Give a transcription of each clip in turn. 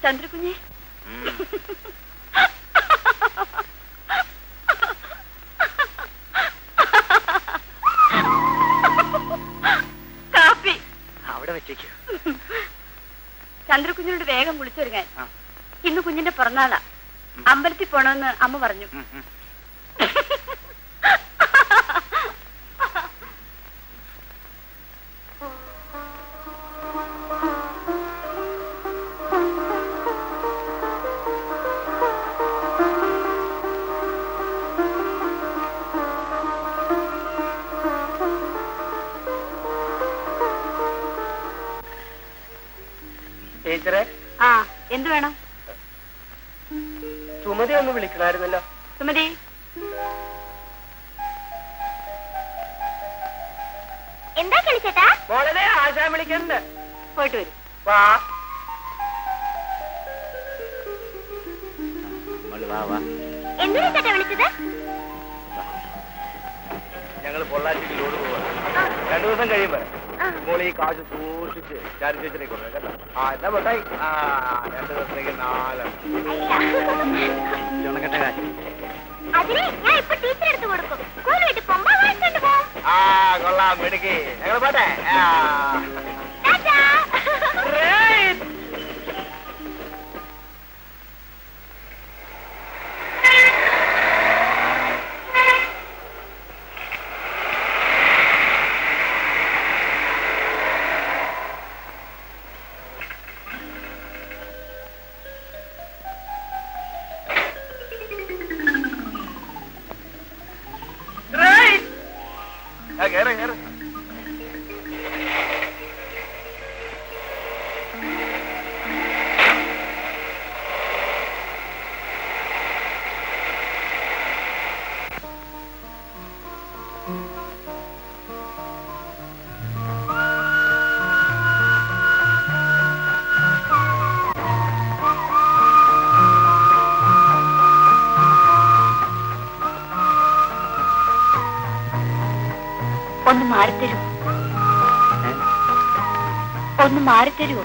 ചന്ദ്രകുഞ്ഞെ കാപ്പി അവിടെ വെച്ചേക്കൂ ചന്ദ്രകുഞ്ഞിനോട് വേഗം കുളിച്ചൊരുങ്ങാൻ ആ. ഇന്ന് കുഞ്ഞിന്റെ പിറന്നാളാ അമ്പലത്തിൽ പോണമെന്ന് അമ്മ പറഞ്ഞു ഉം, ഉം. ടീച്ചറെ ആ എന്ത് വേണം സുമതി ഒന്ന് വിളിക്കണമായിരുന്നല്ലോ സുമതി എന്താ കളിച്ചേട്ടാ മോളെ ആശാൻ വിളിക്കണ്ട് പോയിട്ട് വരും വാ മോള് വാ വാ എന്തിനാ ചേട്ടാ വിളിച്ചത് ഞങ്ങൾ പൊള്ളാച്ചിക്ക് ലോഡ് പോവാ രണ്ടു ദിവസം കഴിയുമ്പോ മോൾ ഈ കാശ് സൂക്ഷിച്ച് ചാരി ചേച്ചിനെ കൊണ്ടു കേട്ടോ ആ എന്താ പൊട്ടായി ആ രണ്ടു ദിവസത്തേക്ക് നാലെണ്ണം ചുണക്കട്ടെ കാശ് അതിന് ഞാൻ ഇപ്പൊ ടീച്ചർ എടുത്ത് കൊടുക്കും സ്കൂൾ വീട്ടിൽ പോകുമ്പോ വാങ്ങിച്ചോണ്ട് പോ ആ കൊള്ളാം മിടുക്കി ഞങ്ങൾ പോട്ടെ ആ. ടാറ്റാ. Great. Great. ആ, കേറ്, കേറ്. ഒന്ന് മാറിത്തരൂ ഒന്ന് മാറിത്തരൂ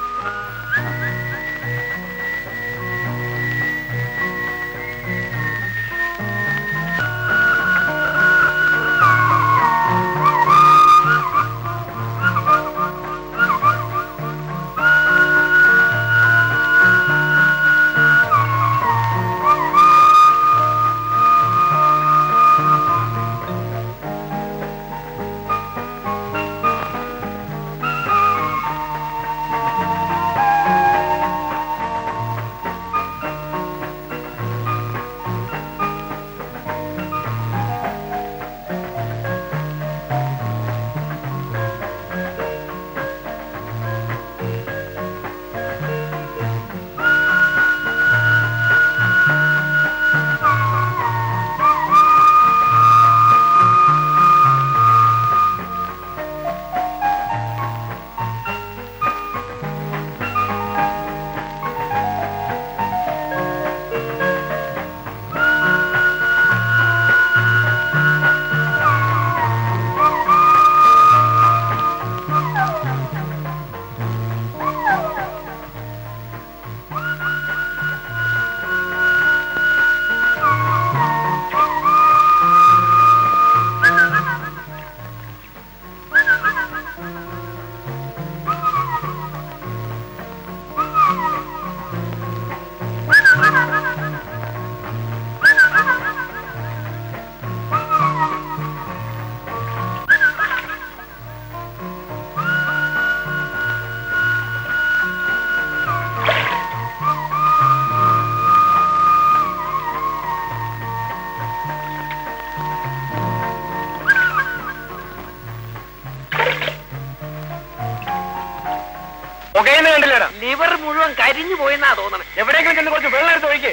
പുകയെന്ന് കണ്ടില്ലേടാ ലിവർ മുഴുവൻ കരിഞ്ഞു പോയെന്നാ തോന്നണേ എവിടെയെങ്കിലും ചെന്ന് കുറച്ച് വെള്ളം എടുത്ത് ഒഴിക്കേ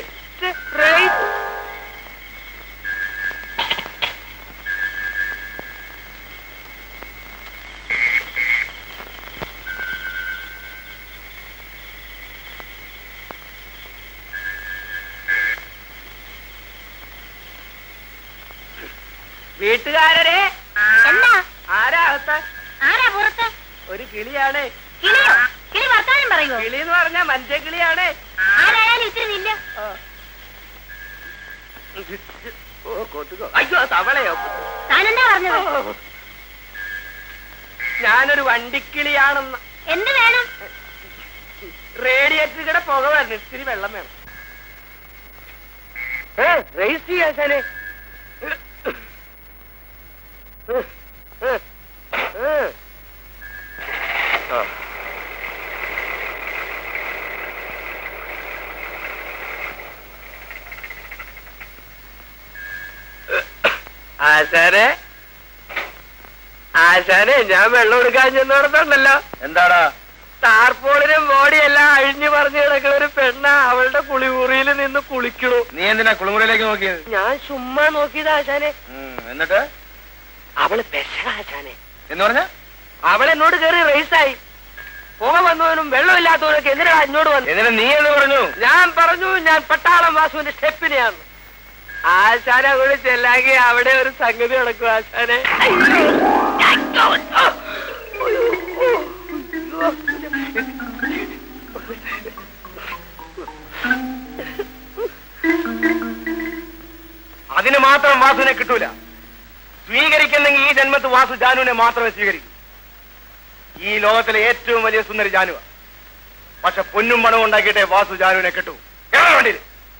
വീട്ടുകാരരെ എന്താ ആരാ അകത്ത് ആരാ പുറത്ത് ഒരു കിളിയാണ് കിളിയോ കിളി വർത്താനം കാര്യം പറയുമോ കിളി എന്ന് പറഞ്ഞാ മനുഷ്യ കിളിയാണ് ആരായാലും ഇത്തിരി നില്ല ഓ കൊതുകോ അയ്യോ തവളയോ താനെന്താ പറഞ്ഞത് ഞാനൊരു വണ്ടിക്കിളിയാണെന്ന് എന്ത് വേണം റേഡിയേറ്ററുടെ പുക വരണം ഇത്തിരി വെള്ളം വേണം റേസ് ചെയ്യാശാനെ ആശാനെ ആശാനെ ഞാൻ വെള്ളം എടുക്കാൻ ചെന്നോടത്തുണ്ടല്ലോ എന്താടാ ടാർപോളിനും ബോഡിയെല്ലാം അഴിഞ്ഞു പറഞ്ഞു കിടക്കുന്ന ഒരു പെണ്ണ അവളുടെ കുളിമുറിയിൽ നിന്ന് കുളിക്കണു നീ എന്തിനാ കുളിമുറിയിലേക്ക് നോക്കിയത് ഞാൻ ചുമ്മാ നോക്കിയത് ആശാനെ ഉം, എന്നിട്ട് അവള് പെശക ആശാനെ എന്ന് പറഞ്ഞ അവൾ എന്നോട് കയറി റേസായി പുക വന്നവനും വെള്ളമില്ലാത്തവനൊക്കെ എന്തിനാ എന്നോട് വന്നു എന്നിട്ട് നീ എന്ന് പറഞ്ഞു ഞാൻ പറഞ്ഞു ഞാൻ പട്ടാളം വാസുവിന്റെ സ്റ്റെപ്പിനെയാണ് ആശാനെ കൂടി ചെല്ലാങ്കി അവിടെ ഒരു സംഗതി നടക്കും ആശാനെ അതിന് മാത്രം വാസുവിനെ കിട്ടൂല സ്വീകരിക്കുന്നെങ്കിൽ ഈ ജന്മത്ത് വാസു ജാനുവിനെ മാത്രമേ സ്വീകരിക്കൂ ഈ ലോകത്തിലെ ഏറ്റവും വലിയ സുന്ദരി ജാനുവ പക്ഷെ പൊന്നും പണവും ഉണ്ടാക്കിയിട്ടേ വാസു ജാനുവിനെ കിട്ടൂ കേരള വണ്ടിയിൽ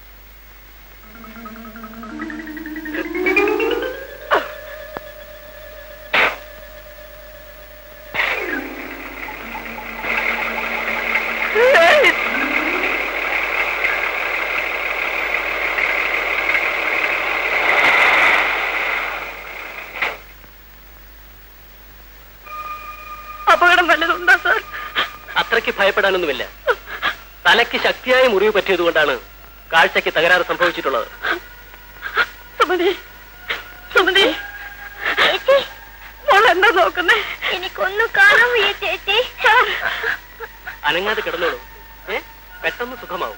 അപകടം വല്ലതുണ്ടോ സാർ അത്രയ്ക്ക് ഭയപ്പെടാനൊന്നുമില്ല തലയ്ക്ക് ശക്തിയായ മുറിവ് പറ്റിയതുകൊണ്ടാണ് കാഴ്ചയ്ക്ക് തകരാറ് സംഭവിച്ചിട്ടുള്ളത് സുമതി സുമതി ചേച്ചി മോൾ എന്താ നോക്കുന്നേ എനിക്കൊന്നും കാണാൻ വയ്യ ചേച്ചി അനങ്ങാതെ കിടന്നോളൂ ഏ പെട്ടെന്ന് സുഖമാവും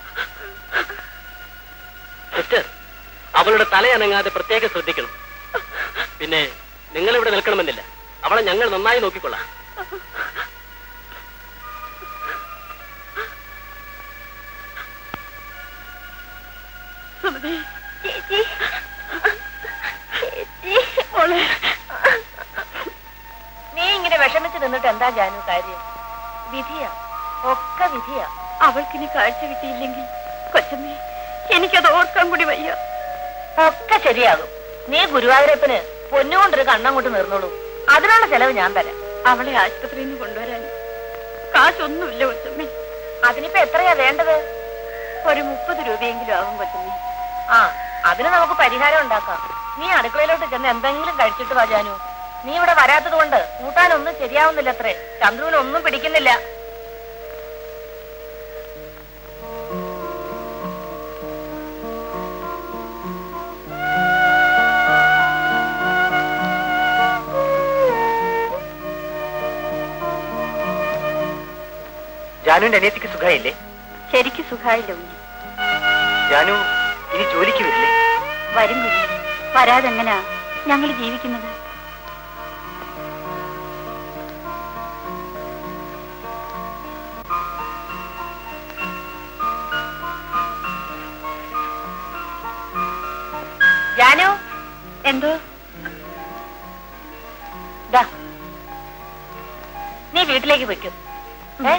സിസ്റ്റർ അവളുടെ തല അനങ്ങാതെ പ്രത്യേകം ശ്രദ്ധിക്കണം പിന്നെ നിങ്ങൾ ഇവിടെ നിൽക്കണമെന്നില്ല അവളെ ഞങ്ങൾ നന്നായി നോക്കിക്കൊള്ളാം സുമതി ചേച്ചി ചേച്ചി മോളെ നീ ഇങ്ങനെ വിഷമിച്ച് നിന്നിട്ട് എന്താ ജാനു കാര്യം വിധിയാ ഒക്കെ വിധിയാ അവൾക്കിനി കാഴ്ച കിട്ടിയില്ലെങ്കിൽ കൊച്ചമ്മേ എനിക്കത് ഓർക്കാൻ കൂടി വയ്യ ഒക്കെ ശരിയാകും നീ ഗുരുവായൂരപ്പന് പൊന്നുകൊണ്ടൊരു കണ്ണങ്ങോട്ട് നിർന്നോളൂ അതിനുള്ള ചെലവ് ഞാൻ തരാം അവളെ ആശുപത്രിയിൽ നിന്ന് കൊണ്ടുവരാൻ കാശൊന്നുമില്ല കൊച്ചമ്മേ അതിനിപ്പോ എത്രയാ വേണ്ടത് ഒരു മുപ്പത് രൂപയെങ്കിലും ആകും കൊച്ചമ്മേ ആ അതിന് നമുക്ക് പരിഹാരം ഉണ്ടാക്കാം നീ അടുക്കളയിലോട്ട് ചെന്ന് എന്തെങ്കിലും കഴിച്ചിട്ട് വാ ജാനു നീ ഇവിടെ വരാത്തത് കൊണ്ട് കൂട്ടാനൊന്നും ശരിയാവുന്നില്ല അത്രേ ചന്ദ്രുവിനൊന്നും പിടിക്കുന്നില്ല ജാനുവിന്റെ അനിയത്തിക്ക് സുഖമായില്ലേ ശരിക്ക് സുഖായില്ല ഉണ്ണി ജാനു ഇനി ജോലിക്ക് വരില്ലേ വരും കുഞ്ഞി വരാതെങ്ങനാ ഞങ്ങൾ ജീവിക്കുന്നത് ജാനു എന്തോ ദാ നീ വീട്ടിലേക്ക് വെക്കും ഏ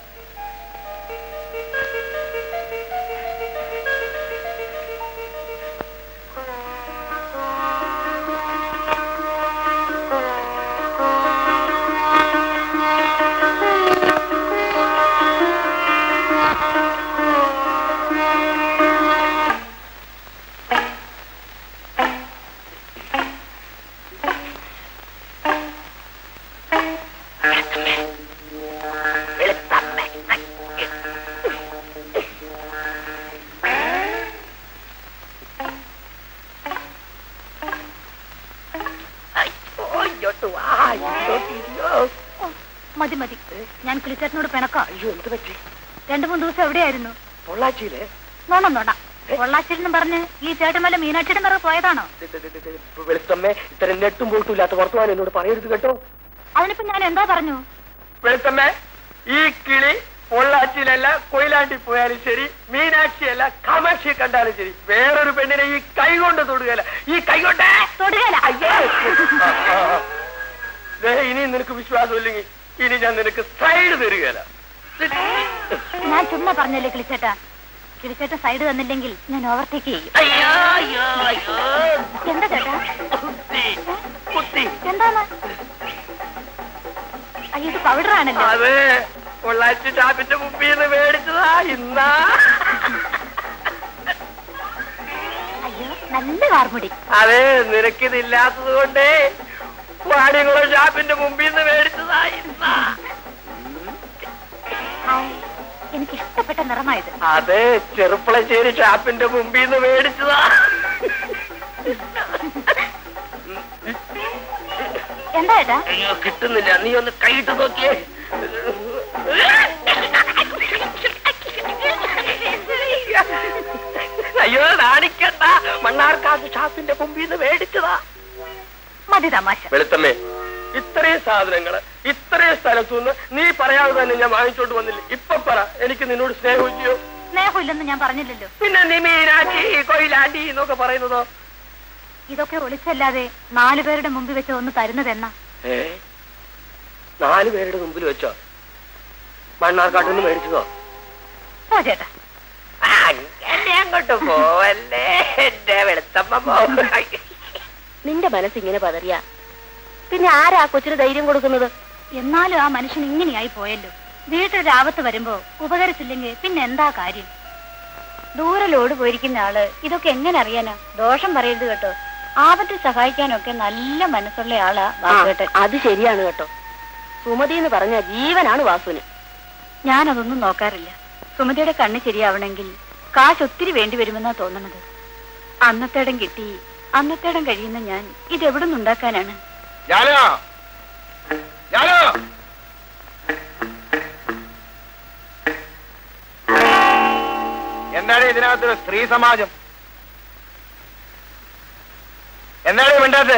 മതി മതി ഞാൻ കിളിച്ചേട്ടനോട് പിണക്കാം അയ്യോ എന്ത് പറ്റി രണ്ടു മൂന്ന് ദിവസം എവിടെയായിരുന്നു പൊള്ളാച്ചിയിലെ നോണം നോണ പൊള്ളാച്ചിൽ പറഞ്ഞ് ഈ ചേട്ടന്മല്ല മീനാക്ഷിയുടെ നിറ പോയതാണോ വെളുത്തമ്മേ ഇത്തരം നെട്ടും പോയിട്ടും ഇല്ലാത്ത വർത്തമാനം എന്നോട് പറയരുത് കേട്ടോ അതിനിപ്പോ ഞാൻ എന്താ പറഞ്ഞു വെളുത്തമ്മേ ഈ കിളി പൊള്ളാച്ചിയിലല്ല കൊയിലാണ്ടി പോയാലും ശരി മീനാക്ഷിയല്ല കാമാക്ഷി കണ്ടാലും ശരി വേറൊരു പെണ്ണിനെ ഈ കൈ കൊണ്ട് തൊടുകയല്ല ഈ കൈ കൊണ്ട് തൊടുകയില്ല. അയ്യേ. ദേ, ഇനി നിനക്ക് വിശ്വാസമില്ലെങ്കിൽ ഇനി ഞാൻ നിനക്ക് സൈഡ് തരികയല്ല ഞാൻ ചുമ്മാ പറഞ്ഞല്ലേ കിളിച്ചേട്ടാ കിളിച്ചേട്ട സൈഡ് തന്നില്ലെങ്കിൽ ഞാൻ ഓവർടേക്ക് ചെയ്യും അയ്യോ അയ്യോ അയ്യോ എന്താ ചേട്ടാ കുത്തി കുത്തി എന്താണ് അയ്യോ ഇത് പൗഡർ ആണല്ലോ അത് പൊള്ളാച്ചി ഷാപ്പിന്റെ മുമ്പിൽ നിന്ന് മേടിച്ചതാ ഇന്നാ അയ്യോ നല്ല കാർമുടി അതെ നിനക്കിതില്ലാത്തത് കൊണ്ടേ വാടികുളം ഷാപ്പിന്റെ മുമ്പിൽ നിന്ന് മേടിച്ചതാ ഇന്നാ ഹായ്, എനിക്ക് ഇഷ്ടപ്പെട്ട നിറമായത് അതെ ചെറുപ്പളശ്ശേരി ഷാപ്പിന്റെ മുമ്പിൽ നിന്ന് മേടിച്ചതാ എന്താ ചേട്ടാ അയ്യോ കിട്ടുന്നില്ല നീ ഒന്ന് കൈയിട്ട് നോക്കിയേ അയ്യോ നാണിക്കണ്ട മണ്ണാർക്കാട് ഷാപ്പിന്റെ മുമ്പിൽ നിന്ന് മേടിച്ചതാ മതി തമാശ വെളുത്തമ്മേ ഇത്രയും സാധനങ്ങള് ഇത്രയും സ്ഥലത്തുനിന്ന് നീ പറയാതെ തന്നെ ഞാൻ വാങ്ങിച്ചോണ്ട് വന്നില്ല ഇപ്പൊ പറ എനിക്ക് നിന്നോട് സ്നേഹിക്കോ സ്നേഹമില്ലെന്ന് ഞാൻ പറഞ്ഞില്ലല്ലോ പിന്നെ നീ മീനാച്ചി കൊയിലാണ്ടി എന്നൊക്കെ പറയുന്നതോ ഇതൊക്കെ ഒളിച്ചല്ലാതെ നാലു പേരുടെ മുമ്പിൽ വെച്ച് ഒന്ന് തരുന്നതെന്നാ ഏ നാല് പേരുടെ മുമ്പിൽ വെച്ചോ മണ്ണാർക്കാട്ടിൽ നിന്ന് മേടിച്ചതോ പോ ചേട്ടാ അങ്ങനെ അങ്ങോട്ട് പോവല്ലേ എന്റെ വെളുത്തമ്മ പോവ നിന്റെ മനസ്സിങ്ങനെ പതറിയ പിന്നെ ആരാ ആ കൊച്ചിന് ധൈര്യം കൊടുക്കുന്നത് എന്നാലും ആ മനുഷ്യൻ ഇങ്ങനെയായി പോയല്ലോ വീട്ടിൽ ആപത്ത് വരുമ്പോ ഉപകരിച്ചില്ലെങ്കിൽ പിന്നെ എന്താ കാര്യം ദൂരെ ലോഡ് പോയിരിക്കുന്ന ആള് ഇതൊക്കെ എങ്ങനെ അറിയാനാ ദോഷം പറയരുത് കേട്ടോ ആപത്തിൽ സഹായിക്കാനൊക്കെ നല്ല മനസ്സുള്ള ആളാ വാസുകേട്ടൻ അത് ശരിയാണ് കേട്ടോ സുമതി എന്ന് പറഞ്ഞ ജീവനാണ് വാസുവിന് ഞാനതൊന്നും നോക്കാറില്ല സുമതിയുടെ കണ്ണ് ശരിയാവണമെങ്കിൽ കാശ് ഒത്തിരി വേണ്ടി വരുമെന്നാ തോന്നണത് അന്നത്തേടം കിട്ടി അന്നത്തേടം കഴിയുന്ന ഞാൻ ഇതെവിടെ നിന്നുണ്ടാക്കാനാണ് ഞാനോ ഞാനോ എന്താണ് ഇതിനകത്തൊരു സ്ത്രീ സമാജം എന്താണ് മിണ്ടാത്തത്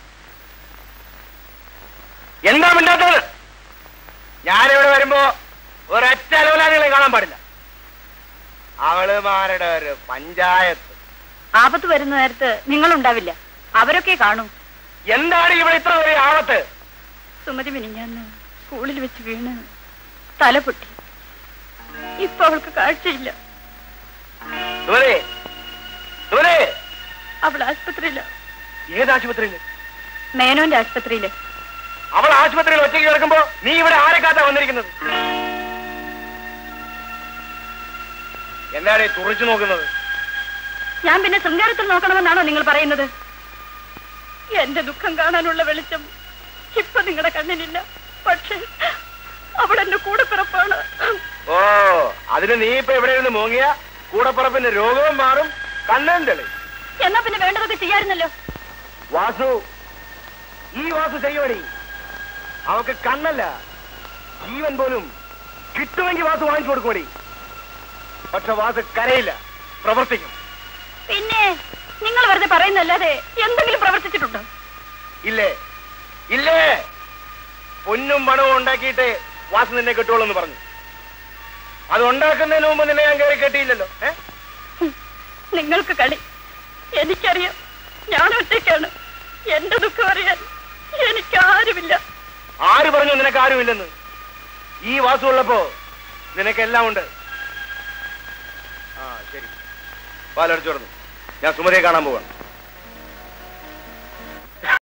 എന്താ മിണ്ടാത്തത് ഞാനിവിടെ വരുമ്പോ ഒരൊറ്റ അലോലാദികളെ കാണാൻ പാടില്ല അവളുമാരുടെ ഒരു പഞ്ചായത്ത് ആപത്ത് വരുന്ന നേരത്ത് നിങ്ങളുണ്ടാവില്ല അവരൊക്കെ കാണും എന്താണ് ഇവിടെ ഇത്ര വലിയ ആവത്ത് സുമതി മിനിഞ്ഞാന്ന് സ്കൂളിൽ വെച്ച് വീണ് തല പൊട്ടി ഇപ്പൊ അവൾക്ക് കാഴ്ചയില്ല സുമതി സുമതി അവൾ ആശുപത്രിയില ഏത് ആശുപത്രിയിൽ മേനോന്റെ ആശുപത്രിയില് അവൾ ആശുപത്രിയിൽ ഒറ്റയ്ക്ക് കിടക്കുമ്പോ നീ ഇവിടെ ആരെ കാത്താ വന്നിരിക്കുന്നത് എന്താണ് ഈ തുറച്ചു നോക്കുന്നത് ഞാൻ പിന്നെ ശൃംഗാരത്തിൽ നോക്കണമെന്നാണോ നിങ്ങൾ പറയുന്നത് എന്റെ ദുഃഖം കാണാനുള്ള വെളിച്ചം ഇപ്പൊ നിങ്ങളുടെ കണ്ണിനില്ല പക്ഷേ അവൾ എന്റെ കൂടെ പിറപ്പാണ് ഓ അതിന് നീ ഇപ്പൊ ഇവിടെ ഇരുന്ന് മോങ്ങിയ കൂടപ്പറപ്പിന്റെ രോഗവും മാറും കണ്ണും തെളി എന്നാ പിന്നെ വേണ്ടതൊക്കെ ചെയ്യാറുന്നല്ലോ വാസു ഈ വാസു ചെയ്യുവടി അവക്ക് കണ്ണല്ല ജീവൻ പോലും കിട്ടുമെങ്കിൽ വാസു വാങ്ങിച്ചു കൊടുക്കുമടി പക്ഷെ വാസു കരയില്ല പ്രവർത്തിക്കും പിന്നെ നിങ്ങൾ വെറുതെ പറയുന്നല്ലാതെ എന്തെങ്കിലും പ്രവർത്തിച്ചിട്ടുണ്ടോ ഇല്ലേ ഇല്ലേ പൊന്നും പണവും ഉണ്ടാക്കിയിട്ട് വാസു നിന്നെ കിട്ടുള്ളൂ എന്ന് പറഞ്ഞു അത് ഉണ്ടാക്കുന്നതിന് മുമ്പ് നിന്നെ ഞാൻ കയറി കെട്ടിയില്ലല്ലോ ഏ നിങ്ങൾക്ക് കളി എനിക്കറിയാം ഞാൻ ഒറ്റയ്ക്കാണ് എന്റെ ദുഃഖം അറിയാൻ എനിക്കാരുമില്ല ആര് പറഞ്ഞു നിനക്ക് ആരുമില്ലെന്ന് ഈ വാസു ഉള്ളപ്പോ നിനക്കെല്ലാം ഉണ്ട് ആ ശരി പാലടിച്ചു കിടന്നു ഞാൻ സുമതിയെ കാണാൻ പോവാണ്